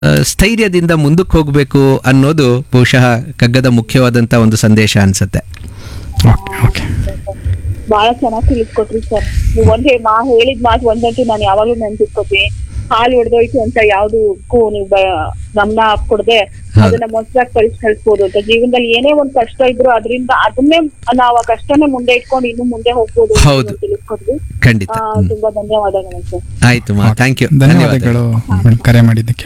ಆ, ಸ್ಥೈರ್ಯದಿಂದ ಮುಂದಕ್ಕೆ ಹೋಗಬೇಕು ಅನ್ನೋದು ಬಹುಶಃ ಕಗ್ಗದ ಮುಖ್ಯವಾದಂಥ ಒಂದು ಸಂದೇಶ ಅನ್ಸುತ್ತೆ ಓಕೆ ಓಕೆ ಬಹಳ ಚೆನ್ನಾಗಿ ತಿಳಿಸ್ಕೊಟ್ರಿ ಸರ್ ನೀವು ಒಂದೇ ಮಾ ಹೇಳಿದ ಮಾತು ಒಂದಂತೂ ನಾನು ಯಾವಾಗ್ಲೂ ನೆನ್ಪಿಟ್ಕೋತೀನಿ ಹಾಲು ಹೊಡೆದೋಯ್ತು ಅಂತ ಯಾವ್ದಕ್ಕೂ ನೀವು ಬ- ಗಮನ ಕೊಡದೆ ಅದನ್ನ ಮೊಸರಾಗಿ ಕಳ್ಸಿ ಕಳ್ಸ್ಬೋದು ಅಂತ ಜೀವನದಲ್ಲಿ ಏನೇ ಒಂದ್ ಕಷ್ಟ ಇದ್ರು ಅದರಿಂದ ಅದನ್ನೇ ನಾವು ಆ ಕಷ್ಟನೇ ಮುಂದೆ ಇಟ್ಕೊಂಡು ಇನ್ನು ಮುಂದೆ ಹೋಗ್ಬೋದು ಅಂತ ಹೌದು. ತಿಳಿಸ್ಕೊಟ್ರಿ ಖಂಡಿತ ಆ, ಹ್ಮ್. ತುಂಬಾ ಧನ್ಯವಾದಗಳು ಸರ್ ಆಯ್ತು ಮಾ ಥ್ಯಾಂಕ್ ಯು ಧನ್ಯವಾದಗಳು ಮೇಡಮ್ ಕರೆ ಮಾಡಿದ್ದಕ್ಕೆ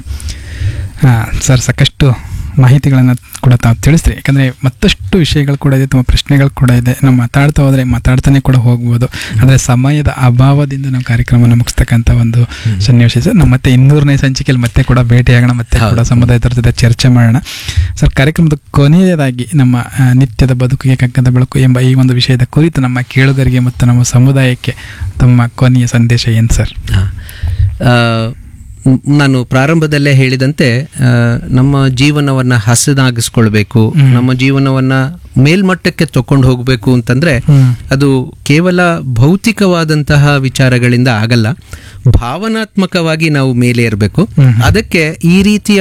ಹಾಂ ಸರ್ ಸಾಕಷ್ಟು ಮಾಹಿತಿಗಳನ್ನು ಕೂಡ ತಾವು ತಿಳಿಸ್ರಿ ಯಾಕಂದರೆ ಮತ್ತಷ್ಟು ವಿಷಯಗಳು ಕೂಡ ಇದೆ ತುಂಬ ಪ್ರಶ್ನೆಗಳು ಕೂಡ ಇದೆ ನಾವು ಮಾತಾಡ್ತಾ ಹೋದರೆ ಮಾತಾಡ್ತಾನೆ ಕೂಡ ಹೋಗ್ಬೋದು ಆದರೆ ಸಮಯದ ಅಭಾವದಿಂದ ನಾವು ಕಾರ್ಯಕ್ರಮನ ಮುಗಿಸ್ತಕ್ಕಂಥ ಒಂದು ಸನ್ನಿವೇಶ ಸರ್ ನಾವು ಮತ್ತೆ ಇನ್ನೂರನೇ ಸಂಚಿಕೆಯಲ್ಲಿ ಮತ್ತೆ ಕೂಡ ಭೇಟಿಯಾಗೋಣ ಮತ್ತೆ ಕೂಡ ಹೌದು. ಸಮುದಾಯದ ಜೊತೆ ಚರ್ಚೆ ಮಾಡೋಣ ಸರ್ ಕಾರ್ಯಕ್ರಮದ ಕೊನೆಯದಾಗಿ ನಮ್ಮ ಆ, ನಿತ್ಯದ ಬದುಕಿಗೆ ಕಗ್ಗದ ಬೆಳಕು ಎಂಬ ಈ ಒಂದು ವಿಷಯದ ಕುರಿತು ನಮ್ಮ ಕೇಳುಗರಿಗೆ ಮತ್ತು ನಮ್ಮ ಸಮುದಾಯಕ್ಕೆ ತಮ್ಮ ಕೊನೆಯ ಸಂದೇಶ ಏನು ಸರ್ ಹಾ. ಆ, ಮ್- ನಾನು ಪ್ರಾರಂಭದಲ್ಲೇ ಹೇಳಿದಂತೆ ಆ, ನಮ್ಮ ಜೀವನವನ್ನ ಹಸನಾಗಿಸ್ಕೊಳ್ಬೇಕು ನಮ್ಮ ಜೀವನವನ್ನ ಮೇಲ್ಮಟ್ಟಕ್ಕೆ ತಕೊಂಡು ಹೋಗಬೇಕು ಅಂತಂದ್ರೆ ಹ್ಮ್. ಅದು ಕೇವಲ ಭೌತಿಕವಾದಂತಹ ವಿಚಾರಗಳಿಂದ ಆಗಲ್ಲ ಭಾವನಾತ್ಮಕವಾಗಿ ನಾವು ಮೇಲೆ ಇರಬೇಕು ಅದಕ್ಕೆ ಈ ರೀತಿಯ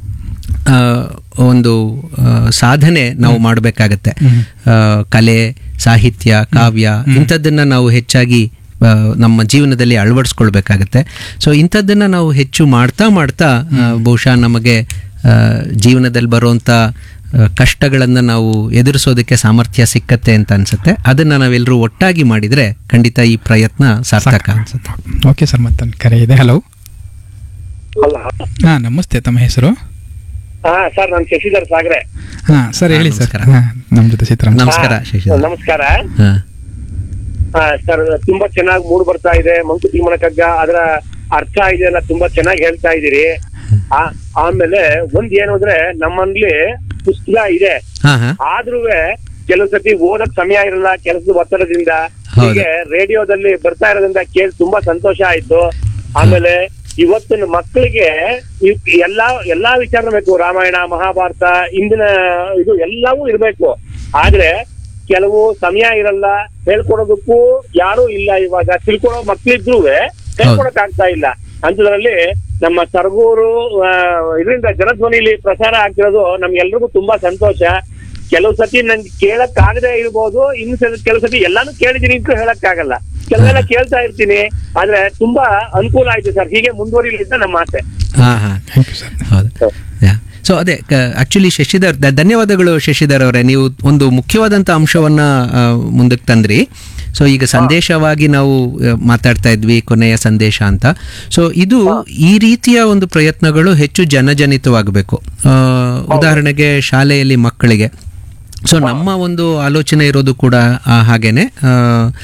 ಆ, ಒಂದು ಆ, ಸಾಧನೆ ನಾವು ಮಾಡಬೇಕಾಗತ್ತೆ ಕಲೆ ಸಾಹಿತ್ಯ ಕಾವ್ಯ ಇಂಥದ್ದನ್ನ ನಾವು ಹೆಚ್ಚಾಗಿ ಆ, ನಮ್ಮ ಜೀವನದಲ್ಲಿ ಅಳವಡಿಸ್ಕೊಳ್ಬೇಕಾಗತ್ತೆ ಸೊ ಇಂಥದ್ದನ್ನ ನಾವು ಹೆಚ್ಚು ಮಾಡ್ತಾ ಮಾಡ್ತಾ ಆ, ಬಹುಶಃ ನಮಗೆ ಆ, ಜೀವನದಲ್ಲಿ ಬರುವಂಥ ಕಷ್ಟಗಳನ್ನು ನಾವು ಎದುರಿಸೋದಕ್ಕೆ ಸಾಮರ್ಥ್ಯ ಸಿಕ್ಕತ್ತೆ ಅಂತ ಅನ್ಸುತ್ತೆ ಅದನ್ನ ನಾವೆಲ್ಲರೂ ಒಟ್ಟಾಗಿ ಮಾಡಿದ್ರೆ ಖಂಡಿತ ಈ ಪ್ರಯತ್ನ ಸಾರ್ಥಕ ಅನ್ಸುತ್ತೆ ಓಕೆ ಸರ್ ಮತ್ತೊಂದು ಕರೆ ಇದೆ ಹಲೋ ಅಲ್ಲ ಹಾಂ ನಮಸ್ತೆ ತಮ್ಮ ಹೆಸರು ಹಾ ಸರ್ ನಾನು ಶಶಿಧರ್ ಸಾಗರೆ ಹಾಂ ಸರ್ ಹೇಳಿ ಸರ್ ನಮಸ್ಕಾರ. ಹಾಂ ನಮ್ಮ ಜೊತೆ ಚಿತ್ರ ನಮಸ್ಕಾರ ಹಾ, ಶಶಿಧರ್ ನಮಸ್ಕಾರ ಹಾ ಹಾ ಸರ್ ತುಂಬಾ ಚೆನ್ನಾಗಿ ಮೂಡ್ ಬರ್ತಾ ಇದೆ ಮಂಕುತಿಮ್ಮನ ಕಗ್ಗ ಅದರ ಅರ್ಥ ಇದೆಯಲ್ಲ ತುಂಬಾ ಚೆನ್ನಾಗಿ ಹೇಳ್ತಾ ಇದೀರಿ ಆ- ಆಮೇಲೆ ಒಂದ್ ಏನು ಅಂದ್ರೆ ನಮ್ಮಲ್ಲಿ ಪುಸ್ತಕ ಇದೆ ಹಾ ಹಾ ಆದ್ರೂ ಕೆಲವು ಸತಿ ಓದಕ್ ಸಮಯ ಇರಲ್ಲ ಕೆಲಸದ ಒತ್ತಡದಿಂದ ಹೌದು. ಹೀಗೆ ರೇಡಿಯೋದಲ್ಲಿ ಬರ್ತಾ ಇರೋದ್ರಿಂದ ಕೇಳಿ ತುಂಬಾ ಸಂತೋಷ ಆಯ್ತು ಆಮೇಲೆ ಇವತ್ತಿನ ಮಕ್ಕಳಿಗೆ ಇವ್- ಎಲ್ಲಾ ಎಲ್ಲಾ ವಿಚಾರ ಬೇಕು ರಾಮಾಯಣ ಮಹಾಭಾರತ ಇಂದಿನ ಇದು ಎಲ್ಲವೂ ಇರ್ಬೇಕು ಆದ್ರೆ ಕೆಲವು ಸಮಯ ಇರಲ್ಲ ಹೇಳ್ಕೊಡೋದಕ್ಕೂ ಯಾರು ಇಲ್ಲ ಇವಾಗ ತಿಳ್ಕೊಳೋ ಮಕ್ಳಿದ್ರು ಹೇಳ್ಕೊಡಕ್ ಆಗ್ತಾ ಇಲ್ಲ ಅಂತದ್ರಲ್ಲಿ ನಮ್ಮ ಸರ್ಗೂರು ಆ, ಇದರಿಂದ ಜನಧ್ವನಿಲಿ ಪ್ರಸಾರ ಆಗ್ತಿರೋದು ನಮ್ಗೆಲ್ರಿಗೂ ತುಂಬಾ ಸಂತೋಷ ಕೆಲವು ಸತಿ ನನ್ಗೆ ಕೇಳಕ್ ಆಗದೆ ಇರ್ಬೋದು ಇನ್ನು ಸ- ಕೆಲವು ಸತಿ ಎಲ್ಲಾನು ಕೇಳಿದೀನಿ ಅಂತ ಹೇಳಕ್ ಆಗಲ್ಲ ಕೆಲವೆಲ್ಲ ಕೇಳ್ತಾ ಇರ್ತೀನಿ ಆದ್ರೆ ತುಂಬಾ ಅನುಕೂಲ ಆಯ್ತು ಸರ್ ಹೀಗೆ ಮುಂದುವರಿಲಿ ಅಂತ ನಮ್ಮ ಆಸೆ ಹಾ ಹಾ ಥ್ಯಾಂಕ್ ಯು ಸರ್ ಹೌದು ಸೊ ಅದೇ ಆಕ್ಚುಲಿ ಶಶಿಧರ್ ದ- ಧನ್ಯವಾದಗಳು ಶಶಿಧರ್ ಅವರೇ ನೀವು ಒಂದು ಮುಖ್ಯವಾದಂಥ ಅಂಶವನ್ನ ಆ, ಮುಂದಕ್ಕೆ ತಂದ್ರಿ ಸೊ ಈಗ ಸಂದೇಶವಾಗಿ ನಾವು ಆ, ಮಾತಾಡ್ತಾ ಇದ್ವಿ ಕೊನೆಯ ಸಂದೇಶ ಅಂತ ಸೊ ಇದು ಈ ರೀತಿಯ ಒಂದು ಪ್ರಯತ್ನಗಳು ಹೆಚ್ಚು ಜನಜನಿತವಾಗಬೇಕು ಆ, ಉದಾಹರಣೆಗೆ ಶಾಲೆಯಲ್ಲಿ ಮಕ್ಕಳಿಗೆ ಸೊ ನಮ್ಮ ಒಂದು ಆಲೋಚನೆ ಇರೋದು ಕೂಡ ಆ, ಹಾಗೇನೆ ಆ,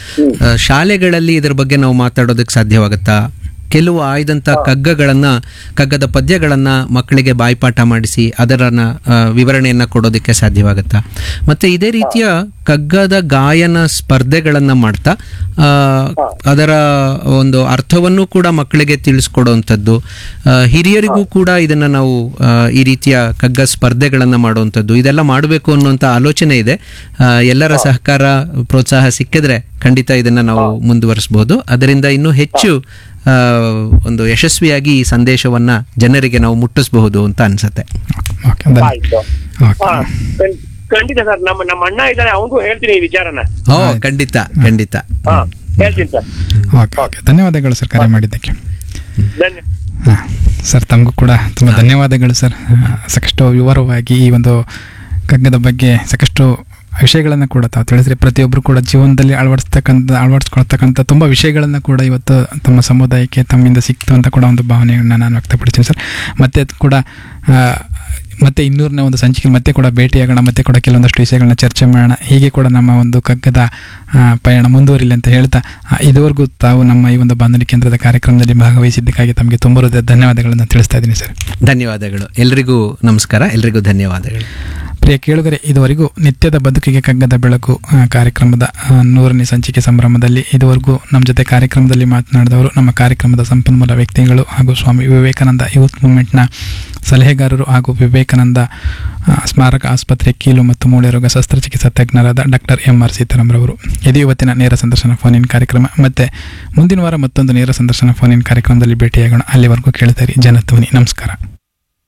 ಆ, ಶಾಲೆಗಳಲ್ಲಿ ಇದರ ಬಗ್ಗೆ ನಾವು ಮಾತಾಡೋದಕ್ಕೆ ಸಾಧ್ಯವಾಗುತ್ತಾ ಕೆಲವು ಆಯ್ದಂಥ ಕಗ್ಗಗಳನ್ನ ಕಗ್ಗದ ಪದ್ಯಗಳನ್ನ ಮಕ್ಕಳಿಗೆ ಬಾಯ್ಪಾಠ ಮಾಡಿಸಿ ಅದರನ್ನ ಆ, ವಿವರಣೆಯನ್ನ ಕೊಡೋದಕ್ಕೆ ಸಾಧ್ಯವಾಗುತ್ತಾ ಮತ್ತೆ ಇದೇ ರೀತಿಯ ಕಗ್ಗದ ಗಾಯನ ಸ್ಪರ್ಧೆಗಳನ್ನ ಮಾಡ್ತಾ ಆ, ಅದರ ಒಂದು ಅರ್ಥವನ್ನು ಕೂಡ ಮಕ್ಕಳಿಗೆ ತಿಳಿಸ್ಕೊಡುವಂಥದ್ದು ಆ, ಹಿರಿಯರಿಗೂ ಕೂಡ ಇದನ್ನ ನಾವು ಆ, ಈ ರೀತಿಯ ಕಗ್ಗ ಸ್ಪರ್ಧೆಗಳನ್ನ ಮಾಡುವಂಥದ್ದು ಇದೆಲ್ಲ ಮಾಡಬೇಕು ಅನ್ನುವಂಥ ಆಲೋಚನೆ ಇದೆ ಆ, ಎಲ್ಲರ ಸಹಕಾರ ಪ್ರೋತ್ಸಾಹ ಸಿಕ್ಕಿದ್ರೆ ಖಂಡಿತ ಇದನ್ನ ನಾವು ಮುಂದುವರಿಸಬಹುದು ಅದರಿಂದ ಇನ್ನೂ ಹೆಚ್ಚು ಆ, ಒಂದು ಯಶಸ್ವಿಯಾಗಿ ಈ ಸಂದೇಶವನ್ನ ಜನರಿಗೆ ನಾವು ಮುಟ್ಟಿಸಬಹುದು ಅಂತ ಅನ್ಸುತ್ತೆ ಓಕೆ ಧನ್ಯ ಆಯ್ತು ಓಕೆ ಹಾ, ಖಂಡ್- ಖಂಡಿತ ಸರ್ ನಮ್ಮ ನಮ್ಮ ಅಣ್ಣ ಇದ್ದಾನೆ ಅವನಿಗೂ ಹೇಳ್ತೀನಿ ಈ ವಿಚಾರನ ಓ ಖಂಡಿತ ಖಂಡಿತ ಹಾ ಹೇಳ್ತೀನಿ ಸರ್ ಓಕೆ ಓಕೆ ಧನ್ಯವಾದಗಳು ಸರ್ ಕರೆ ಮಾಡಿದ್ದಕ್ಕೆ ಧನ್ಯ ಹಾಂ ಸರ್ ತಮಗೂ ಕೂಡ ತುಂಬ ಧನ್ಯವಾದಗಳು ಸರ್ ಆ, ಸಾಕಷ್ಟು ವಿವರವಾಗಿ ಈ ಒಂದು ಕಗ್ಗದ ಬಗ್ಗೆ ಸಾಕಷ್ಟು ವಿಷಯಗಳನ್ನು ಕೂಡ ತಾವು ತಿಳಿಸ್ರಿ ಪ್ರತಿಯೊಬ್ಬರು ಕೂಡ ಜೀವನದಲ್ಲಿ ಅಳವಡಿಸ್ತಕ್ಕಂಥ ಅಳವಡಿಸ್ಕೊಳ್ತಕ್ಕಂಥ ತುಂಬ ವಿಷಯಗಳನ್ನು ಕೂಡ ಇವತ್ತು ತಮ್ಮ ಸಮುದಾಯಕ್ಕೆ ತಮ್ಮಿಂದ ಸಿಕ್ತು ಅಂತ ಕೂಡ ಒಂದು ಭಾವನೆಯನ್ನು ನಾನು ವ್ಯಕ್ತಪಡಿಸ್ತೀನಿ ಸರ್ ಮತ್ತೆ ಅದು ಕೂಡ ಆ, ಮತ್ತೆ ಇನ್ನೂರನೇ ಒಂದು ಸಂಚಿಕೆ ಮತ್ತೆ ಕೂಡ ಭೇಟಿಯಾಗೋಣ ಮತ್ತೆ ಕೂಡ ಕೆಲವೊಂದಷ್ಟು ವಿಷಯಗಳನ್ನ ಚರ್ಚೆ ಮಾಡೋಣ ಹೀಗೆ ಕೂಡ ನಮ್ಮ ಒಂದು ಕಗ್ಗದ ಆ, ಪಯಣ ಮುಂದುವರಿಲಿ ಅಂತ ಹೇಳ್ತಾ ಆ, ಇದುವರೆಗೂ ತಾವು ನಮ್ಮ ಈ ಒಂದು ಬಾನುಲಿ ಕೇಂದ್ರದ ಕಾರ್ಯಕ್ರಮದಲ್ಲಿ ಭಾಗವಹಿಸಿದ್ದಕ್ಕಾಗಿ ತಮಗೆ ತುಂಬ ಹೃದಯ ಧನ್ಯವಾದಗಳನ್ನು ತಿಳಿಸ್ತಾ ಇದ್ದೀನಿ ಸರ್ ಧನ್ಯವಾದಗಳು ಎಲ್ರಿಗೂ ನಮಸ್ಕಾರ ಎಲ್ರಿಗೂ ಧನ್ಯವಾದಗಳು ಪ್ರಿಯ ಕೇಳುಗರೆ ಇದುವರೆಗೂ ನಿತ್ಯದ ಬದುಕಿಗೆ ಕಗ್ಗದ ಬೆಳಕು ಆ, ಕಾರ್ಯಕ್ರಮದ ಆ, ನೂರನೇ ಸಂಚಿಕೆ ಸಂಭ್ರಮದಲ್ಲಿ ಇದುವರೆಗೂ ನಮ್ಮ ಜೊತೆ ಕಾರ್ಯಕ್ರಮದಲ್ಲಿ ಮಾತನಾಡಿದವರು ನಮ್ಮ ಕಾರ್ಯಕ್ರಮದ ಸಂಪನ್ಮೂಲ ವ್ಯಕ್ತಿಗಳು ಹಾಗೂ ಸ್ವಾಮಿ ವಿವೇಕಾನಂದ ಯೂತ್ ಮೂವ್ಮೆಂಟ್ನ ಸಲಹೆಗಾರರು ಹಾಗೂ ವಿವೇಕಾನಂದ ಆ, ಸ್ಮಾರಕ ಆಸ್ಪತ್ರೆ ಕೀಲು ಮತ್ತು ಮೂಳೆ ರೋಗ ಶಸ್ತ್ರಚಿಕಿತ್ಸಾ ತಜ್ಞರಾದ ಡಾಕ್ಟರ್ ಎಂ ಆರ್ ಸೀತಾರಾಮ್ರವರು ಇದು ಇವತ್ತಿನ ನೇರ ಸಂದರ್ಶನ ಫೋನ್ ಇನ್ ಕಾರ್ಯಕ್ರಮ ಮತ್ತೆ ಮುಂದಿನ ವಾರ ಮತ್ತೊಂದು ನೇರ ಸಂದರ್ಶನ ಫೋನ್ ಇನ್ ಕಾರ್ಯಕ್ರಮದಲ್ಲಿ ಭೇಟಿಯಾಗೋಣ ಅಲ್ಲಿವರೆಗೂ ಕೇಳ್ತಾರೆ ಜನಧ್ವನಿ ನಮಸ್ಕಾರ